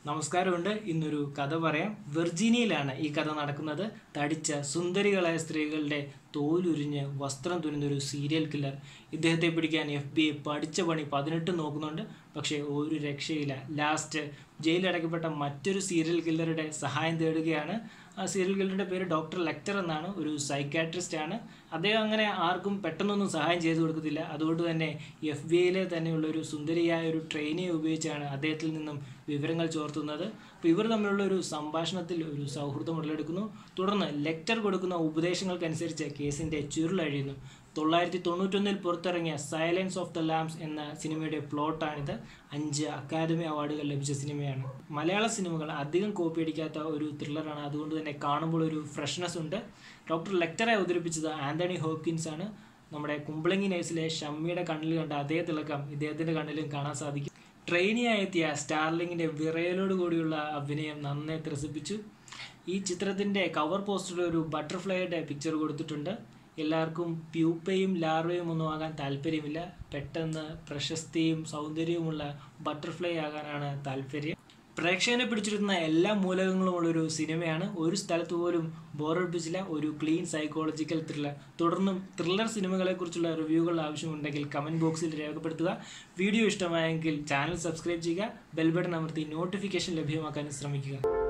നമസ്കാരമുണ്ട് ഇന്നൊരു കഥ പറയാം വെർജീനിയയിലാണ് ഈ കഥ നടക്കുന്നത് തടിച്ച സുന്ദരികളായ സ്ത്രീകളുടെ തോലുരിഞ്ഞ് വസ്ത്രം തുന്നുന്ന ഒരു സീരിയൽ കില്ലർ ഇദ്ദേഹത്തെ പിടിക്കാൻ എഫ് ബി ഐ പഠിച്ച പണി പതിനെട്ട് നോക്കുന്നുണ്ട് പക്ഷേ ഒരു രക്ഷയില്ല ലാസ്റ്റ് ജയിലടക്കപ്പെട്ട മറ്റൊരു സീരിയൽ കില്ലറുടെ സഹായം തേടുകയാണ് ആ സീരിയൽ കില്ലറുടെ പേര് ഡോക്ടർ ലെക്ടർ എന്നാണ് ഒരു സൈക്കാട്രിസ്റ്റ് ആണ് അദ്ദേഹം അങ്ങനെ ആർക്കും പെട്ടെന്നൊന്നും സഹായം ചെയ്തു കൊടുക്കത്തില്ല അതുകൊണ്ട് തന്നെ എഫ് ബി ഐയിലെ തന്നെയുള്ള ഒരു സുന്ദരിയായ ഒരു ട്രെയിനിയെ ഉപയോഗിച്ചാണ് അദ്ദേഹത്തിൽ നിന്നും വിവരങ്ങൾ ചോർത്തുന്നത് അപ്പോൾ ഇവർ തമ്മിലുള്ള ഒരു സംഭാഷണത്തിൽ ഒരു സൗഹൃദം ഉടലെടുക്കുന്നു തുടർന്ന് ലെക്ചർ കൊടുക്കുന്ന ഉപദേശങ്ങൾക്കനുസരിച്ച് കേസിൻ്റെ ചുരുളഴിയുന്നു തൊള്ളായിരത്തി തൊണ്ണൂറ്റൊന്നിൽ പുറത്തിറങ്ങിയ സൈലൻസ് ഓഫ് ദ ലാംസ് എന്ന സിനിമയുടെ പ്ലോട്ടാണിത് അഞ്ച് അക്കാദമി അവാർഡുകൾ ലഭിച്ച സിനിമയാണ് മലയാള സിനിമകൾ അധികം കോപ്പി അടിക്കാത്ത ഒരു ത്രില്ലറാണ് അതുകൊണ്ട് തന്നെ കാണുമ്പോൾ ഒരു ഫ്രഷ്നെസ് ഉണ്ട് ഡോക്ടർ ലെക്ചറെ അവതരിപ്പിച്ചത് ആന്റണി ഹോക്കിൻസ് ആണ് നമ്മുടെ കുമ്പളങ്ങി നൈസിലെ ഷമ്മിയുടെ കണ്ണിൽ കണ്ട അതേ തിളക്കം ഇദ്ദേഹത്തിൻ്റെ കണ്ണിലും കാണാൻ സാധിക്കും ട്രെയിനിയായി എത്തിയ സ്റ്റാർലിങ്ങിൻ്റെ വിറയലോട് കൂടിയുള്ള അഭിനയം നന്നേ ത്രസിപ്പിച്ചു ഈ ചിത്രത്തിൻ്റെ കവർ പോസ്റ്ററിൽ ഒരു ബട്ടർഫ്ലൈയുടെ പിക്ചർ കൊടുത്തിട്ടുണ്ട് എല്ലാവർക്കും പ്യൂപ്പയും ലാർവയും ഒന്നും ആകാൻ താല്പര്യമില്ല പെട്ടെന്ന് പ്രശസ്തിയും സൗന്ദര്യവുമുള്ള ബട്ടർഫ്ലൈ ആകാനാണ് താല്പര്യം പ്രേക്ഷകനെ പിടിച്ചിരുന്ന എല്ലാ മൂലകങ്ങളുമുള്ള ഒരു സിനിമയാണ് ഒരു സ്ഥലത്ത് പോലും ബോറടിപ്പിച്ചില്ല ഒരു ക്ലീൻ സൈക്കോളജിക്കൽ ത്രില്ലർ തുടർന്നും ത്രില്ലർ സിനിമകളെക്കുറിച്ചുള്ള റിവ്യൂകൾ ആവശ്യമുണ്ടെങ്കിൽ കമൻറ്റ് ബോക്സിൽ രേഖപ്പെടുത്തുക വീഡിയോ ഇഷ്ടമായെങ്കിൽ ചാനൽ സബ്സ്ക്രൈബ് ചെയ്യുക ബെൽബട്ടൺ അമർത്തി നോട്ടിഫിക്കേഷൻ ലഭ്യമാക്കാൻ ശ്രമിക്കുക